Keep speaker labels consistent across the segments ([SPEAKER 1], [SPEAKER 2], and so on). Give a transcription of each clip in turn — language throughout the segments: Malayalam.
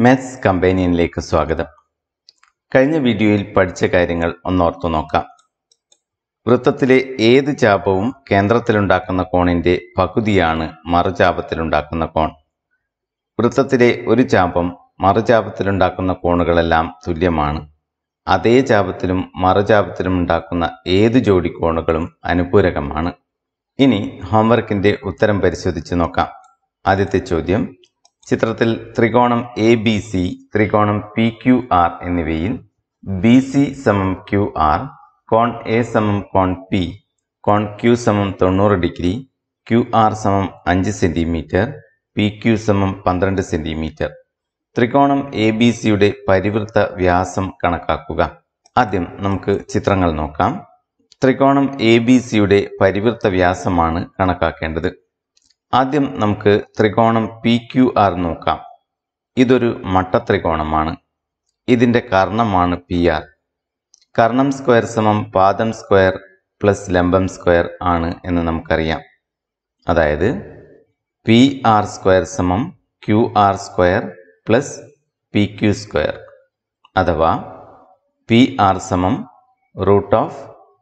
[SPEAKER 1] മാത്സ് കമ്പേനിയനിലേക്ക് സ്വാഗതം കഴിഞ്ഞ വീഡിയോയിൽ പഠിച്ച കാര്യങ്ങൾ ഒന്നോർത്തു നോക്കാം വൃത്തത്തിലെ ഏത് ചാപവും കേന്ദ്രത്തിലുണ്ടാക്കുന്ന കോണിന്റെ പകുതിയാണ് മറുചാപത്തിലുണ്ടാക്കുന്ന കോൺ വൃത്തത്തിലെ ഒരു ചാപം മറുചാപത്തിലുണ്ടാക്കുന്ന കോണുകളെല്ലാം തുല്യമാണ് അതേ ചാപത്തിലും മറുചാപത്തിലും ഉണ്ടാക്കുന്ന ഏത് ജോഡി കോണുകളും അനുപൂരകമാണ് ഇനി ഹോംവർക്കിന്റെ ഉത്തരം പരിശോധിച്ച് നോക്കാം ആദ്യത്തെ ചോദ്യം ചിത്രത്തിൽ ത്രികോണം എ ബി സി ത്രികോണം പി ക്യു ആർ എന്നിവയിൽ ബി സി സമം ക്യു ആർ കോൺ എ സമം കോൺ പി കോൺ ക്യു സമം തൊണ്ണൂറ് ഡിഗ്രി ക്യു ആർ സമം അഞ്ച് സെന്റിമീറ്റർ പി ക്യു സമം പന്ത്രണ്ട് സെന്റിമീറ്റർ ത്രികോണം എ ബി സിയുടെ പരിവൃത്ത വ്യാസം കണക്കാക്കുക ആദ്യം നമുക്ക് ചിത്രങ്ങൾ നോക്കാം ത്രികോണം എ ബി സിയുടെ പരിവൃത്ത വ്യാസമാണ് കണക്കാക്കേണ്ടത് ആദ്യം നമുക്ക് ത്രികോണം പി ക്യു ആർ നോക്കാം ഇതൊരു മട്ടത്രികോണമാണ് ഇതിൻ്റെ കർണമാണ് പി ആർ കർണം സ്ക്വയർ സമം പാദം സ്ക്വയർ പ്ലസ് ലംബം സ്ക്വയർ ആണ് എന്ന് നമുക്കറിയാം അതായത് പി ആർ സ്ക്വയർ സമം Q R square plus P Q square അഥവാ പി ആർ സമം റൂട്ട് ഓഫ്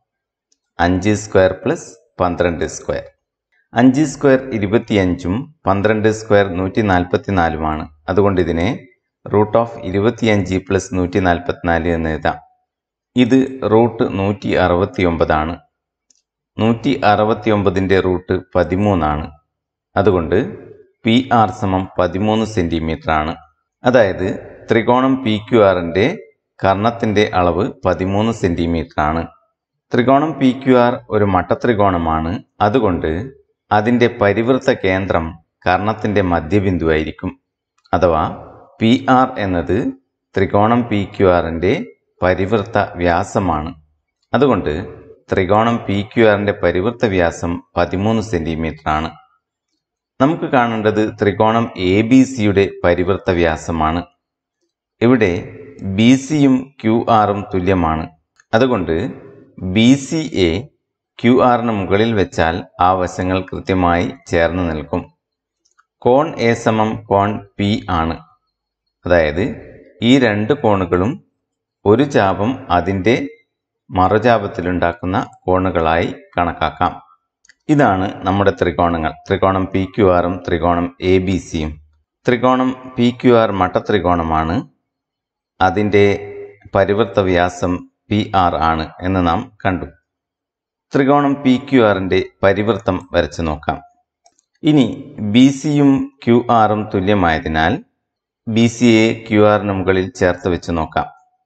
[SPEAKER 1] അഞ്ച് സ്ക്വയർ പ്ലസ് പന്ത്രണ്ട് സ്ക്വയർ അഞ്ച് സ്ക്വയർ ഇരുപത്തിയഞ്ചും പന്ത്രണ്ട് സ്ക്വയർ നൂറ്റി നാൽപ്പത്തി നാലുമാണ് അതുകൊണ്ട് ഇതിനെ റൂട്ട് ഓഫ് ഇരുപത്തിയഞ്ച് പ്ലസ് നൂറ്റി നാൽപ്പത്തിനാല് എന്ന് എഴുതാം ഇത് റൂട്ട് നൂറ്റി അറുപത്തി ഒമ്പതാണ് നൂറ്റി അറുപത്തി ഒമ്പതിൻ്റെ റൂട്ട് പതിമൂന്നാണ് അതുകൊണ്ട് പി ആർ സമം പതിമൂന്ന് സെൻറ്റിമീറ്റർ ആണ് അതായത് ത്രികോണം പി ക്യു ആറിൻ്റെ കർണത്തിൻ്റെ അളവ് പതിമൂന്ന് സെൻറ്റിമീറ്റർ ആണ് ത്രികോണം പി ക്യു ആർ ഒരു മട്ടത്രികോണമാണ് അതുകൊണ്ട് അതിൻ്റെ പരിവൃത്ത കേന്ദ്രം കർണത്തിൻ്റെ മധ്യബിന്ദുവായിരിക്കും അഥവാ പി ആർ എന്നത് ത്രികോണം പി ക്യു ആറിൻ്റെ പരിവൃത്ത വ്യാസമാണ് അതുകൊണ്ട് ത്രികോണം പി ക്യു ആറിൻ്റെ പരിവൃത്ത വ്യാസം പതിമൂന്ന് സെൻറ്റിമീറ്റർ ആണ് നമുക്ക് കാണേണ്ടത് ത്രികോണം എ ബി സിയുടെ പരിവൃത്ത വ്യാസമാണ് ഇവിടെ ബി സിയും ക്യു ആറും തുല്യമാണ് അതുകൊണ്ട് ബി സി എ ക്യു ആറിന് മുകളിൽ വെച്ചാൽ ആ വശങ്ങൾ കൃത്യമായി ചേർന്ന് നിൽക്കും കോൺ എ സമം കോൺ പി ആണ് അതായത് ഈ രണ്ട് കോണുകളും ഒരു ചാപം അതിൻ്റെ മറുചാപത്തിലുണ്ടാക്കുന്ന കോണുകളായി കണക്കാക്കാം ഇതാണ് നമ്മുടെ ത്രികോണങ്ങൾ ത്രികോണം പി ക്യു ആറും ത്രികോണം എ ബി സിയും ത്രികോണം പി ക്യു ആർ മട്ടത്രികോണമാണ് അതിൻ്റെ പരിവൃത്ത വ്യാസം പി ആർ ആണ് എന്ന് നാം കണ്ടു ത്രികോണം പി ക്യു ആറിൻ്റെ പരിവൃത്തം വരച്ചു നോക്കാം ഇനി ബി സിയും ക്യു ആറും തുല്യമായതിനാൽ ബി സി എ ക്യു ആറിന് മുകളിൽ ചേർത്ത് വെച്ച് നോക്കാം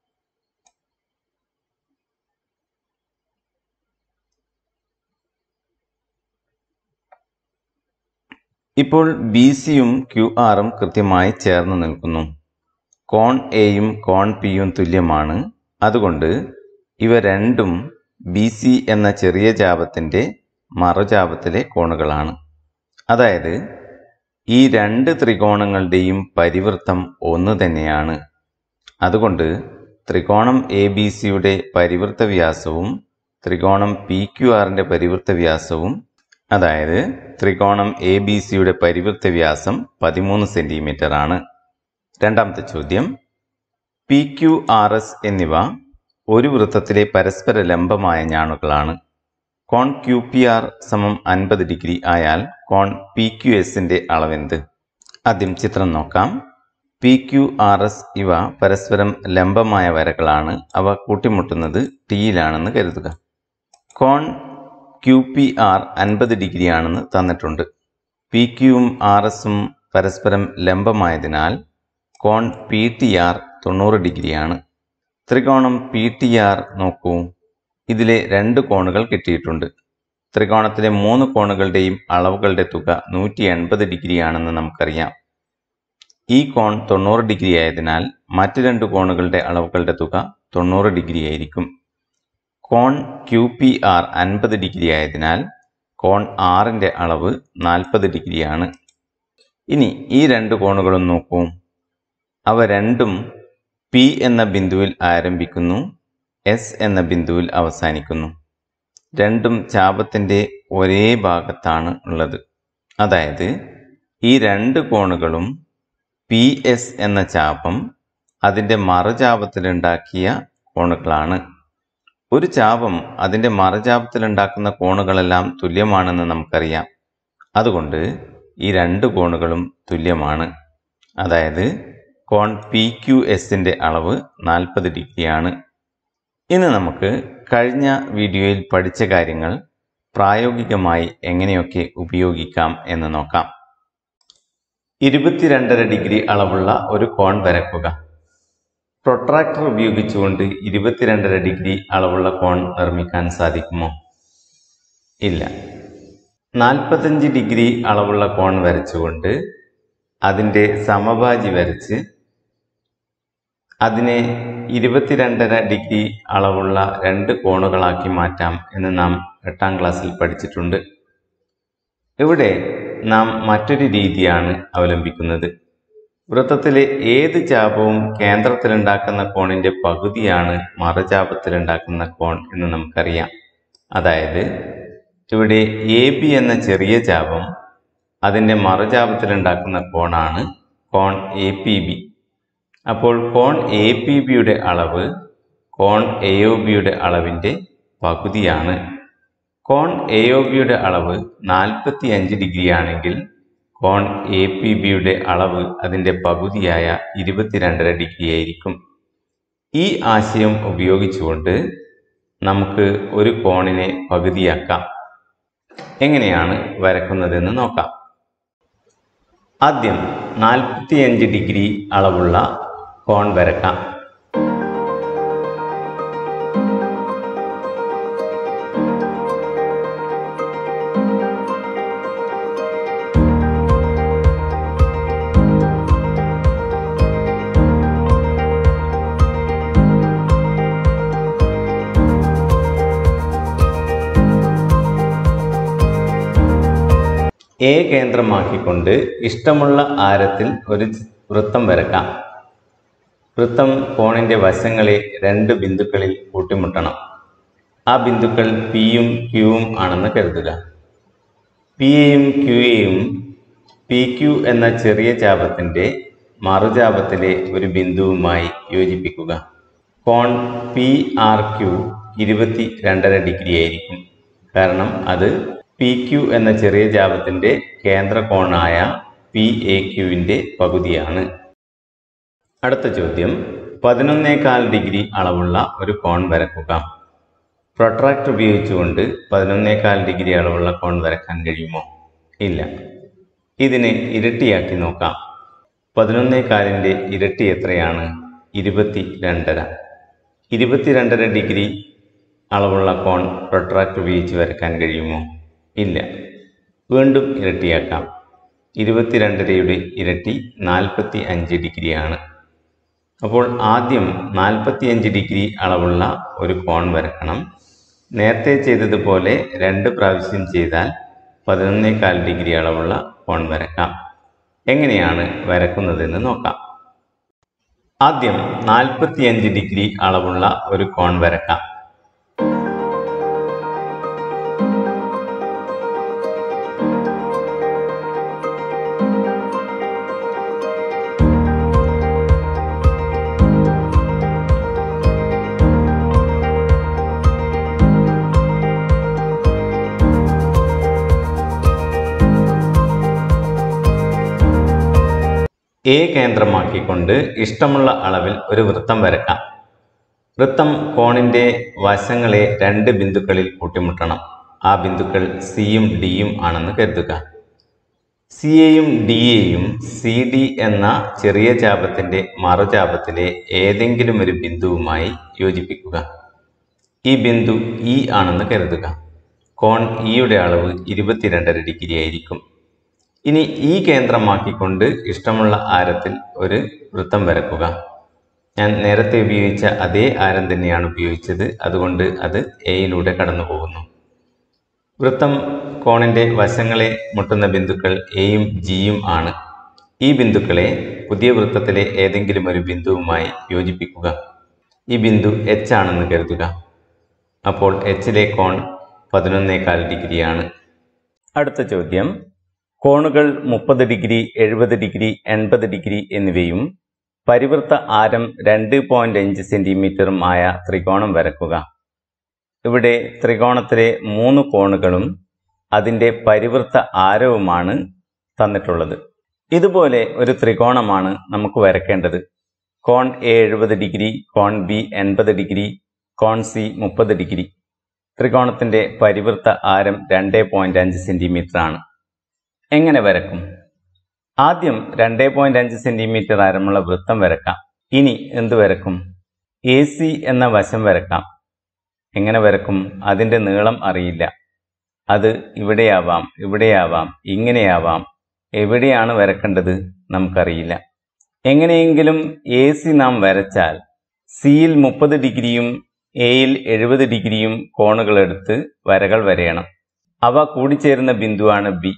[SPEAKER 1] ഇപ്പോൾ ബി സിയും ക്യു ആറും കൃത്യമായി ചേർന്ന് നിൽക്കുന്നു കോൺ എയും കോൺ പിയും തുല്യമാണ് അതുകൊണ്ട് ഇവ രണ്ടും ബി സി എന്ന ചെറിയ ജാപത്തിൻ്റെ മറുജാപത്തിലെ കോണുകളാണ് അതായത് ഈ രണ്ട് ത്രികോണങ്ങളുടെയും പരിവൃത്തം ഒന്ന് തന്നെയാണ് അതുകൊണ്ട് ത്രികോണം എ ബി സിയുടെ പരിവൃത്ത വ്യാസവും ത്രികോണം പി ക്യു ആറിൻ്റെ പരിവൃത്ത വ്യാസവും അതായത് ത്രികോണം എ ബി സിയുടെ പരിവൃത്ത വ്യാസം പതിമൂന്ന് സെൻറ്റിമീറ്റർ ആണ് രണ്ടാമത്തെ ചോദ്യം പി ക്യു ആർ എസ് എന്നിവ ഒരു വൃത്തത്തിലെ പരസ്പര ലംബമായ ഞാണുകളാണ് കോൺ ക്യു പി ആർ സമം അൻപത് ഡിഗ്രി ആയാൽ കോൺ പി ക്യു എസിൻ്റെ അളവെന്ത് ആദ്യം ചിത്രം നോക്കാം പി ക്യു ആർ എസ് ഇവ പരസ്പരം ലംബമായ വരകളാണ് അവ കൂട്ടിമുട്ടുന്നത് ടിയിലാണെന്ന് കരുതുക കോൺ ക്യു പി ആർ അൻപത് ഡിഗ്രി ആണെന്ന് തന്നിട്ടുണ്ട് പി ക്യുവും ആർ എസും പരസ്പരം ലംബമായതിനാൽ കോൺ പി ടി ആർ തൊണ്ണൂറ് ഡിഗ്രിയാണ് ത്രികോണം പി ടി ആർ നോക്കൂ ഇതിലെ രണ്ട് കോണുകൾ കിട്ടിയിട്ടുണ്ട് ത്രികോണത്തിലെ മൂന്ന് കോണുകളുടെയും അളവുകളുടെ തുക നൂറ്റി എൺപത് ഡിഗ്രിയാണെന്ന് നമുക്കറിയാം ഈ കോൺ തൊണ്ണൂറ് ഡിഗ്രി ആയതിനാൽ മറ്റ് രണ്ട് കോണുകളുടെ അളവുകളുടെ തുക തൊണ്ണൂറ് ഡിഗ്രി ആയിരിക്കും കോൺ ക്യു പി ആർ അൻപത് ഡിഗ്രി ആയതിനാൽ കോൺ ആറിൻ്റെ അളവ് നാൽപ്പത് ഡിഗ്രിയാണ് ഇനി ഈ രണ്ട് കോണുകളും നോക്കൂ അവ രണ്ടും പി എന്ന ബിന്ദുവിൽ ആരംഭിക്കുന്നു എസ് എന്ന ബിന്ദുവിൽ അവസാനിക്കുന്നു രണ്ടും ചാപത്തിൻ്റെ ഒരേ ഭാഗത്താണ് ഉള്ളത് അതായത് ഈ രണ്ട് കോണുകളും പി എസ് എന്ന ചാപം അതിൻ്റെ മറുചാപത്തിലുണ്ടാക്കിയ കോണുകളാണ് ഒരു ചാപം അതിൻ്റെ മറുചാപത്തിലുണ്ടാക്കുന്ന കോണുകളെല്ലാം തുല്യമാണെന്ന് നമുക്കറിയാം അതുകൊണ്ട് ഈ രണ്ട് കോണുകളും തുല്യമാണ് അതായത് കോൺ പി ക്യു എസിൻ്റെ അളവ് നാൽപ്പത് ഡിഗ്രിയാണ് ഇന്ന് നമുക്ക് കഴിഞ്ഞ വീഡിയോയിൽ പഠിച്ച കാര്യങ്ങൾ പ്രായോഗികമായി എങ്ങനെയൊക്കെ ഉപയോഗിക്കാം എന്ന് നോക്കാം ഇരുപത്തിരണ്ടര ഡിഗ്രി അളവുള്ള ഒരു കോൺ വരക്കുക പ്രൊട്രാക്ടർ ഉപയോഗിച്ചുകൊണ്ട് ഇരുപത്തിരണ്ടര ഡിഗ്രി അളവുള്ള കോൺ നിർമ്മിക്കാൻ സാധിക്കുമോ ഇല്ല നാൽപ്പത്തഞ്ച് ഡിഗ്രി അളവുള്ള കോൺ വരച്ചുകൊണ്ട് അതിൻ്റെ സമഭാജി വരച്ച് അതിനെ ഇരുപത്തിരണ്ടര ഡിഗ്രി അളവുള്ള രണ്ട് കോണുകളാക്കി മാറ്റാം എന്ന് നാം എട്ടാം ക്ലാസ്സിൽ പഠിച്ചിട്ടുണ്ട് ഇവിടെ നാം മറ്റൊരു രീതിയാണ് അവലംബിക്കുന്നത് വൃത്തത്തിലെ ഏത് ചാപവും കേന്ദ്രത്തിലുണ്ടാക്കുന്ന കോണിന്റെ പകുതിയാണ് മറുചാപത്തിലുണ്ടാക്കുന്ന കോൺ എന്ന് നമുക്കറിയാം അതായത് ഇവിടെ എ ബി എന്ന ചെറിയ ചാപം അതിൻ്റെ മറുചാപത്തിലുണ്ടാക്കുന്ന കോണാണ് കോൺ എ പി ബി അപ്പോൾ കോൺ എ പി ബിയുടെ അളവ് കോൺ എ ഒ ബിയുടെ അളവിൻ്റെ പകുതിയാണ് കോൺ എ ഒ ബിയുടെ അളവ് നാൽപ്പത്തി അഞ്ച് ഡിഗ്രി ആണെങ്കിൽ കോൺ എ പി ബിയുടെ അളവ് അതിൻ്റെ പകുതിയായ ഇരുപത്തിരണ്ടര ഡിഗ്രി ആയിരിക്കും ഈ ആശയം ഉപയോഗിച്ചുകൊണ്ട് നമുക്ക് ഒരു കോണിനെ പകുതിയാക്കാം എങ്ങനെയാണ് വരക്കുന്നതെന്ന് നോക്കാം ആദ്യം നാൽപ്പത്തിയഞ്ച് ഡിഗ്രി അളവുള്ള കോൺ വരക്കാം എ കേന്ദ്രമാക്കിക്കൊണ്ട് ഇഷ്ടമുള്ള ആരത്തിൽ ഒരു വൃത്തം വരക്കാം വൃത്തം കോണിൻ്റെ വശങ്ങളെ രണ്ട് ബിന്ദുക്കളിൽ കൂട്ടിമുട്ടണം ആ ബിന്ദുക്കൾ പിയും ക്യൂവും ആണെന്ന് കരുതുക പിയെയും ക്യൂയെയും പി ക്യു എന്ന ചെറിയ ചാപത്തിൻ്റെ മറുചാപത്തിലെ ഒരു ബിന്ദുവുമായി യോജിപ്പിക്കുക കോൺ പി ആർ ക്യു ഇരുപത്തി രണ്ടര ഡിഗ്രി ആയിരിക്കും കാരണം അത് പി ക്യു എന്ന ചെറിയ ജാപത്തിൻ്റെ കേന്ദ്ര കോണായ പി എ ക്യുവിൻ്റെ പകുതിയാണ് അടുത്ത ചോദ്യം പതിനൊന്നേകാൽ ഡിഗ്രി അളവുള്ള ഒരു കോൺ വരക്കുക പ്രൊട്രാക്ടർ ഉപയോഗിച്ചുകൊണ്ട് പതിനൊന്നേകാൽ ഡിഗ്രി അളവുള്ള കോൺ വരക്കാൻ കഴിയുമോ ഇല്ല ഇതിനെ ഇരട്ടിയാക്കി നോക്കാം പതിനൊന്നേകാലിൻ്റെ ഇരട്ടി എത്രയാണ് ഇരുപത്തി രണ്ടര ഇരുപത്തിരണ്ടര ഡിഗ്രി അളവുള്ള കോൺ പ്രൊട്രാക്ടർ ഉപയോഗിച്ച് വരക്കാൻ കഴിയുമോ ഇല്ല വീണ്ടും ഇരട്ടിയാക്കാം ഇരുപത്തിരണ്ടരയുടെ ഇരട്ടി നാൽപ്പത്തി അഞ്ച് ഡിഗ്രിയാണ് അപ്പോൾ ആദ്യം നാൽപ്പത്തിയഞ്ച് ഡിഗ്രി അളവുള്ള ഒരു കോൺ വരക്കണം നേരത്തെ ചെയ്തതുപോലെ രണ്ട് പ്രാവശ്യം ചെയ്താൽ പതിനൊന്നേകാൽ ഡിഗ്രി അളവുള്ള കോൺ വരക്കാം എങ്ങനെയാണ് വരക്കുന്നതെന്ന് നോക്കാം ആദ്യം നാൽപ്പത്തിയഞ്ച് ഡിഗ്രി അളവുള്ള ഒരു കോൺ വരക്കാം എ കേന്ദ്രമാക്കിക്കൊണ്ട് ഇഷ്ടമുള്ള അളവിൽ ഒരു വൃത്തം വരക്കാം വൃത്തം കോണിൻ്റെ വശങ്ങളെ രണ്ട് ബിന്ദുക്കളിൽ കൂട്ടിമുട്ടണം ആ ബിന്ദുക്കൾ സിയും ഡിയും ആണെന്ന് കരുതുക സിയെയും ഡിയെയും സി ഡി എന്ന ചെറിയ ചാപത്തിൻ്റെ മറുചാപത്തിലെ ഏതെങ്കിലും ഒരു ബിന്ദുവുമായി യോജിപ്പിക്കുക ഈ ബിന്ദു ഇ ആണെന്ന് കരുതുക കോൺ ഇയുടെ അളവ് ഇരുപത്തിരണ്ടര ഡിഗ്രി ആയിരിക്കും ഇനി ഈ കേന്ദ്രമാക്കിക്കൊണ്ട് ഇഷ്ടമുള്ള ആരത്തിൽ ഒരു വൃത്തം വരക്കുക ഞാൻ നേരത്തെ ഉപയോഗിച്ച അതേ ആരം തന്നെയാണ് ഉപയോഗിച്ചത് അതുകൊണ്ട് അത് എയിലൂടെ കടന്നു പോകുന്നു വൃത്തം കോണിൻ്റെ വശങ്ങളെ മുട്ടുന്ന ബിന്ദുക്കൾ എയും ജിയും ആണ് ഈ ബിന്ദുക്കളെ പുതിയ വൃത്തത്തിലെ ഏതെങ്കിലും ഒരു ബിന്ദുവുമായി യോജിപ്പിക്കുക ഈ ബിന്ദു എച്ച് ആണെന്ന് കരുതുക അപ്പോൾ എച്ചിലെ കോൺ പതിനൊന്നേകാൽ ഡിഗ്രിയാണ് അടുത്ത ചോദ്യം കോണുകൾ മുപ്പത് ഡിഗ്രി എഴുപത് ഡിഗ്രി എൺപത് ഡിഗ്രി എന്നിവയും പരിവൃത്ത ആരം രണ്ട് പോയിന്റ് അഞ്ച് സെന്റിമീറ്ററും ആയ ത്രികോണം വരക്കുക ഇവിടെ ത്രികോണത്തിലെ മൂന്ന് കോണുകളും അതിൻ്റെ പരിവൃത്ത ആരവുമാണ് തന്നിട്ടുള്ളത് ഇതുപോലെ ഒരു ത്രികോണമാണ് നമുക്ക് വരയ്ക്കേണ്ടത് കോൺ എ എഴുപത് ഡിഗ്രി കോൺ ബി എൺപത് ഡിഗ്രി കോൺ സി മുപ്പത് ഡിഗ്രി ത്രികോണത്തിന്റെ പരിവൃത്ത ആരം രണ്ട് പോയിന്റ് അഞ്ച് സെന്റിമീറ്റർ ആണ് എങ്ങനെ വരക്കും ആദ്യം രണ്ട് പോയിന്റ് അഞ്ച് സെന്റിമീറ്റർ ആരമുള്ള വൃത്തം വരക്കാം ഇനി എന്ത് വരക്കും എ സി എന്ന വശം വരക്കാം എങ്ങനെ വരക്കും അതിന്റെ നീളം അറിയില്ല അത് ഇവിടെയാവാം ഇവിടെയാവാം ഇങ്ങനെയാവാം എവിടെയാണ് വരക്കേണ്ടത് നമുക്കറിയില്ല എങ്ങനെയെങ്കിലും എ സി നാം വരച്ചാൽ സിയിൽ മുപ്പത് ഡിഗ്രിയും എയിൽ എഴുപത് ഡിഗ്രിയും കോണുകളെടുത്ത് വരകൾ വരയണം അവ കൂടിച്ചേരുന്ന ബിന്ദുവാണ് ബി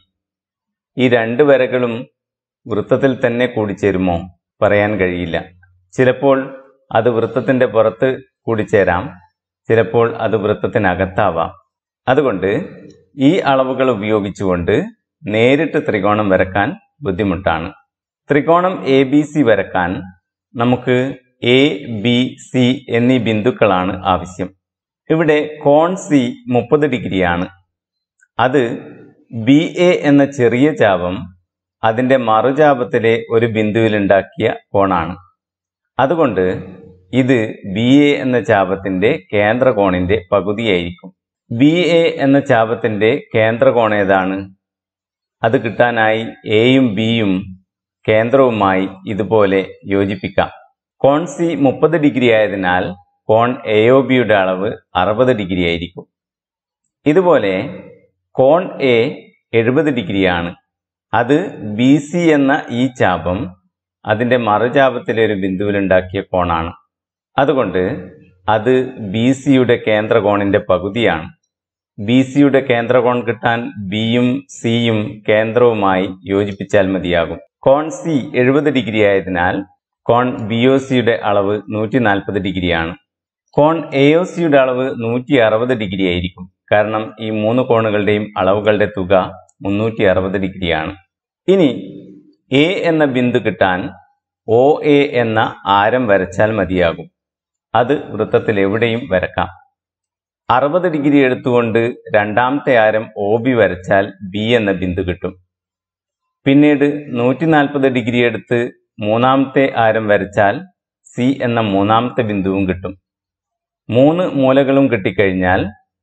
[SPEAKER 1] ഈ രണ്ട് വരകളും വൃത്തത്തിൽ തന്നെ കൂടിച്ചേരുമോ പറയാൻ കഴിയില്ല ചിലപ്പോൾ അത് വൃത്തത്തിന്റെ പുറത്ത് കൂടിച്ചേരാം ചിലപ്പോൾ അത് വൃത്തത്തിനകത്താവാം അതുകൊണ്ട് ഈ അളവുകൾ ഉപയോഗിച്ചുകൊണ്ട് നേരിട്ട് ത്രികോണം വരക്കാൻ ബുദ്ധിമുട്ടാണ് ത്രികോണം എ ബി സി വരക്കാൻ നമുക്ക് എ ബി സി എന്നീ ബിന്ദുക്കളാണ് ആവശ്യം ഇവിടെ കോൺ സി മുപ്പത് ഡിഗ്രിയാണ് അത് ബി എ എന്ന ചെറിയ ചാപം അതിൻ്റെ മറുചാപത്തിലെ ഒരു ബിന്ദുവിലുണ്ടാക്കിയ കോണാണ് അതുകൊണ്ട് ഇത് ബി എ എന്ന ചാപത്തിന്റെ കേന്ദ്രകോണിന്റെ പകുതിയായിരിക്കും ബി എ എന്ന ചാപത്തിന്റെ കേന്ദ്രകോൺ ഏതാണ് അത് കിട്ടാനായി എയും ബിയും കേന്ദ്രവുമായി ഇതുപോലെ യോജിപ്പിക്കാം കോൺ സി മുപ്പത് ഡിഗ്രി ആയതിനാൽ കോൺ എ ഒ ബിയുടെ അളവ് അറുപത് ഡിഗ്രി ആയിരിക്കും ഇതുപോലെ കോൺ എ എഴുപത് ഡിഗ്രിയാണ് അത് ബി സി എന്ന ഈ ചാപം അതിൻ്റെ മറുചാപത്തിലെ ഒരു ബിന്ദുവിലുണ്ടാക്കിയ കോണാണ് അതുകൊണ്ട് അത് ബി സിയുടെ കേന്ദ്രകോണിന്റെ പകുതിയാണ് ബി സിയുടെ കേന്ദ്രകോൺ കിട്ടാൻ ബിയും സിയും കേന്ദ്രവുമായി യോജിപ്പിച്ചാൽ മതിയാകും കോൺ സി എഴുപത് ഡിഗ്രി ആയതിനാൽ കോൺ ബി ഒ സിയുടെ അളവ് നൂറ്റി നാൽപ്പത് ഡിഗ്രിയാണ് കോൺ എ ഒ സിയുടെ അളവ് നൂറ്റി അറുപത് ഡിഗ്രി ആയിരിക്കും കാരണം ഈ മൂന്ന് കോണുകളുടെയും അളവുകളുടെ തുക മുന്നൂറ്റി അറുപത് ഡിഗ്രിയാണ് ഇനി എ എന്ന ബിന്ദു കിട്ടാൻ ഒ എ എന്ന ആരം വരച്ചാൽ മതിയാകും അത് വൃത്തത്തിൽ എവിടെയും വരക്കാം അറുപത് ഡിഗ്രി എടുത്തുകൊണ്ട് രണ്ടാമത്തെ ആരം ഒ ബി വരച്ചാൽ ബി എന്ന ബിന്ദു കിട്ടും പിന്നീട് നൂറ്റി നാൽപ്പത് ഡിഗ്രി എടുത്ത് മൂന്നാമത്തെ ആരം വരച്ചാൽ സി എന്ന മൂന്നാമത്തെ ബിന്ദുവും കിട്ടും മൂന്ന് മൂലകളും കിട്ടിക്കഴിഞ്ഞാൽ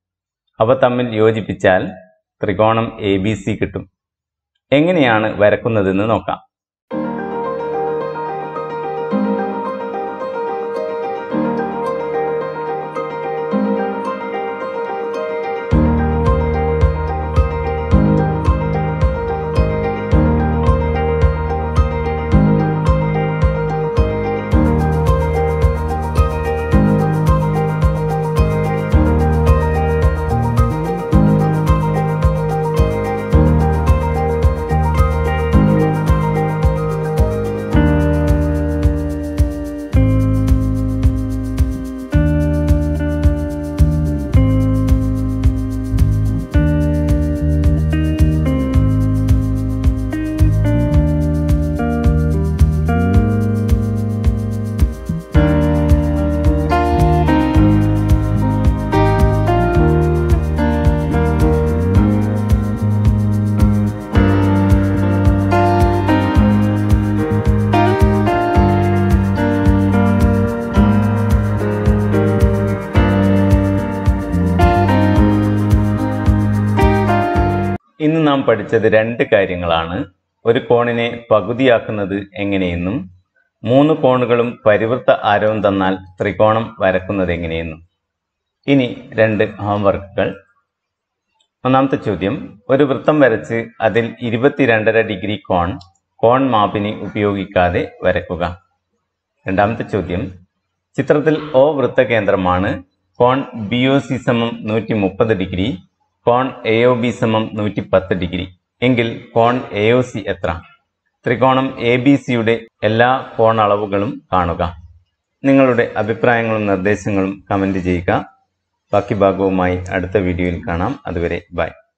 [SPEAKER 1] അവ തമ്മിൽ യോജിപ്പിച്ചാൽ ത്രികോണം എ ബി സി കിട്ടും എങ്ങനെയാണ് വരക്കുന്നതെന്ന് നോക്കാം ഇന്ന് നാം പഠിച്ചത് രണ്ട് കാര്യങ്ങളാണ് ഒരു കോണിനെ പകുതിയാക്കുന്നത് എങ്ങനെയെന്നും മൂന്ന് കോണുകളും പരിവൃത്ത ആരവും തന്നാൽ ത്രികോണം വരക്കുന്നത് എങ്ങനെയെന്നും ഇനി രണ്ട് ഹോംവർക്കുകൾ ഒന്നാമത്തെ ചോദ്യം ഒരു വൃത്തം വരച്ച് അതിൽ ഇരുപത്തിരണ്ടര ഡിഗ്രി കോൺ കോൺ മാപ്പിനി ഉപയോഗിക്കാതെ വരക്കുക രണ്ടാമത്തെ ചോദ്യം ചിത്രത്തിൽ ഒ വൃത്തകേന്ദ്രമാണ് കോൺ ബി ഒ സി സമം നൂറ്റി മുപ്പത് ഡിഗ്രി കോൺ എ ഒ ബി സമം നൂറ്റി പത്ത് ഡിഗ്രി എങ്കിൽ കോൺ എ ഒ സി എത്ര ത്രികോണം എ ബി സിയുടെ എല്ലാ കോൺ അളവുകളും കാണുക നിങ്ങളുടെ അഭിപ്രായങ്ങളും നിർദ്ദേശങ്ങളും കമൻറ്റ് ചെയ്യുക ബാക്കി ഭാഗവുമായി അടുത്ത വീഡിയോയിൽ കാണാം അതുവരെ ബൈ